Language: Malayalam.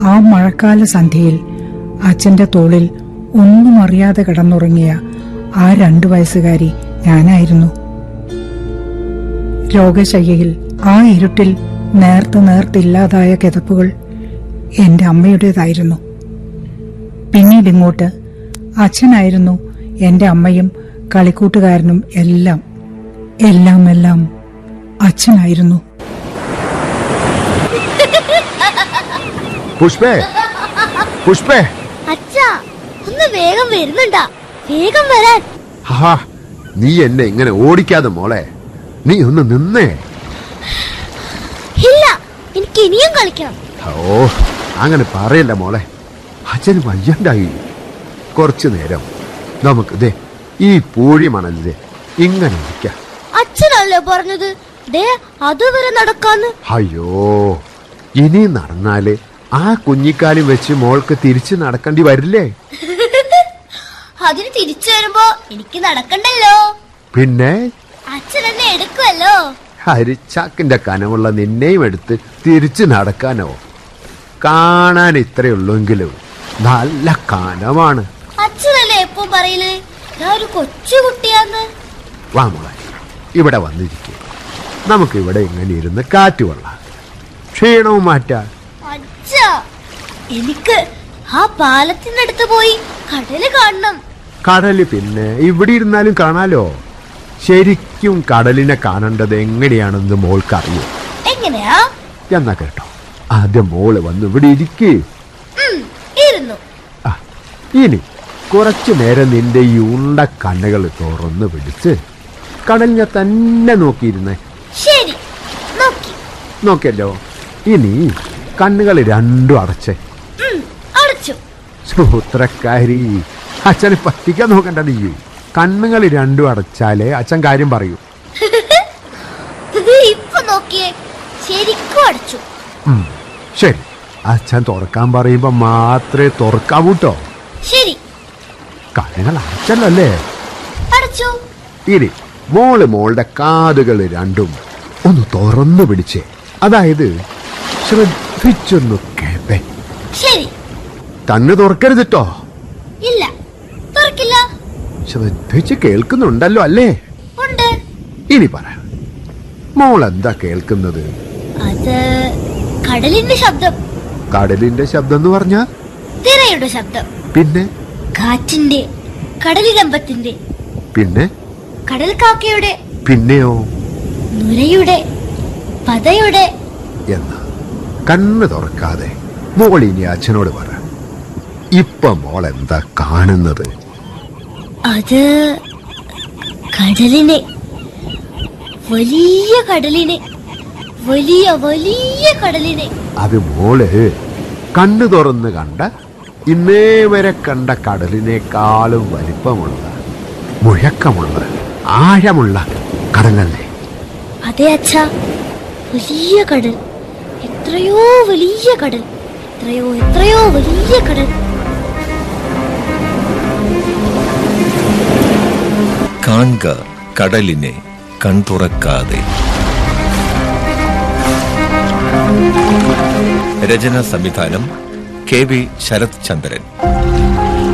ആ മഴക്കാല സന്ധ്യയിൽ അച്ഛന്റെ തോളിൽ ഒന്നും അറിയാതെ കിടന്നുറങ്ങിയ ആ രണ്ടു വയസ്സുകാരി ഞാനായിരുന്നു രോഗശയ്യയിൽ ആ ഇരുട്ടിൽ നേർത്ത് നേർത്തില്ലാതായ കിതപ്പുകൾ എന്റെ അമ്മയുടേതായിരുന്നു പിന്നീട് ഇങ്ങോട്ട് അച്ഛനായിരുന്നു എന്റെ അമ്മയും കളിക്കൂട്ടുകാരനും എല്ലാം എല്ലാം എല്ലാം അച്ഛനായിരുന്നു പുഷ്പേ പുഷ്പേ അച്ഛാ ഒന്ന് വേഗം വരുന്നുണ്ടാ വേഗം വരാൻ ഹാ നീ എന്നെ ഇങ്ങനെ ഓടിക്കാതെ മോളെ നീ ഒന്ന് നിന്നേ ഇല്ല എനിക്ക് ഇനിയും കളിക്കണം ഓ അങ്ങനെ പറയല്ല മോളെ അച്ഛന് വയ്യണ്ടായി കുറച്ചു നേരം നമുക്ക് ദേ ഈ പൂഴി മണലില് ഇങ്ങനെ ഇരിക്കാം അച്ഛനല്ലേ പറഞ്ഞത് ദേ അതുവരെ നടക്കാന്ന് അയ്യോ ഇനി നടന്നാല് ആ കുഞ്ഞിക്കാലും വെച്ച് മോൾക്ക് തിരിച്ച് നടക്കേണ്ടി വരില്ലേ അതിന് തിരിച്ചു വരുമ്പോ എനിക്ക് നടക്കണ്ടല്ലോ പിന്നെ അച്ഛൻ എന്നെ എടുക്കുമല്ലോ ഹരിച്ചാക്കിന്റെ കനമുള്ള നിന്നെയും എടുത്ത് തിരിച്ചു നടക്കാനോ കാണാൻ ഇത്രയുള്ളൂങ്കിലും നല്ല കനമാണ് അച്ഛനല്ലേ എപ്പം പറയല് ഞാൻ ഒരു കൊച്ചു കുട്ടിയാന്ന് വാ മോളെ ഇവിടെ വന്നിരിക്കുക നമുക്ക് ഇവിടെ ഇങ്ങനെ ഇരുന്ന് കാറ്റ് കൊള്ളാം ക്ഷീണവും മാറ്റാം അച്ഛാ എനിക്ക് ആ പാലത്തിനടുത്ത് പോയി കടല് കാണണം കടല് പിന്നെ ഇവിടെ ഇരുന്നാലും കാണാലോ ശരിക്കും കടലിനെ കാണേണ്ടത് എങ്ങനെയാണെന്ന് മോൾക്ക് അറിയോ എങ്ങനെയാ എന്നാ കേട്ടോ ആദ്യം മോള് വന്ന് ഇവിടെ ഇരിക്കേ ഉം, ഇരുന്നു ആ, ഇനി കുറച്ചു നേരം നിന്റെ ഈ ഉണ്ട കണ്ണുകൾ തുറന്ന് പിടിച്ച് കടലിനെ തന്നെ നോക്കിയിരുന്നേ ശരി നോക്കി നോക്കിയല്ലോ ഇനി കണ്ണുകൾ രണ്ടും അടച്ചേ ഉം, അടച്ചു സൂത്രക്കാരി അച്ഛനെ പറ്റിക്കാൻ നോക്കണ്ട നീ കണ്ണുകൾ രണ്ടും അടച്ചാലേ അച്ഛൻ കാര്യം പറയൂ ഇപ്പൊ നോക്കിയേ ശരിക്കും അടച്ചു ഉം, ശരി അച്ഛൻ തുറക്കാൻ പറയുമ്പോ മാത്രമേ തുറക്കാവൂ കേട്ടോ ശരി കണ്ണുകൾ അടച്ചല്ലോ അല്ലേ അടച്ചു ഇനി മോള് മോളുടെ കാതുകൾ രണ്ടും ഒന്ന് തുറന്നു പിടിച്ചേ അതായത് ശ്രദ്ധിച്ചൊന്ന് കേപ്പേ ശരി കണ്ണ് തുറക്കരുത് ട്ടോ ഇല്ല തുറക്കില്ല ശ്രദ്ധിച്ച് കേൾക്കുന്നുണ്ടല്ലോ അല്ലേ ഉണ്ട് ഇനി പറ മോൾ എന്താ കേൾക്കുന്നത് അത് കടലിന്റെ ശബ്ദം കടലിന്റെ ശബ്ദം എന്ന് പറഞ്ഞ തിരയുടെ ശബ്ദം പിന്നെ കാറ്റിന്റെ കടലിരമ്പത്തിന്റെ പിന്നെ കടൽ കാക്കയുടെ പിന്നെയോ നുരയുടെ പതയുടെ എന്ന് കണ്ണ് തുറക്കാതെ മോൾ ഇനി അച്ഛനോട് പറ ഇപ്പൊ മോൾ എന്താ കാണുന്നത് അത് കടലിനെ വലിയ കടലിനെ വലിയ വലിയ കടലിനെ അത് മോള് കണ്ണു തുറന്ന് കണ്ട ഇന്നേ വരെ കണ്ട കടലിനേക്കാളും വലിപ്പമുള്ള മുഴക്കമുള്ള ആഴമുള്ള കടലല്ലേ അതെ അച്ഛ വലിയ കടൽ എത്രയോ വലിയ കടൽ എത്രയോ എത്രയോ വലിയ കടൽ കാൺക കടലിനെ കൺതുറക്കാതെ രചന സംവിധാനം കെ വി ശരത് ചന്ദ്രൻ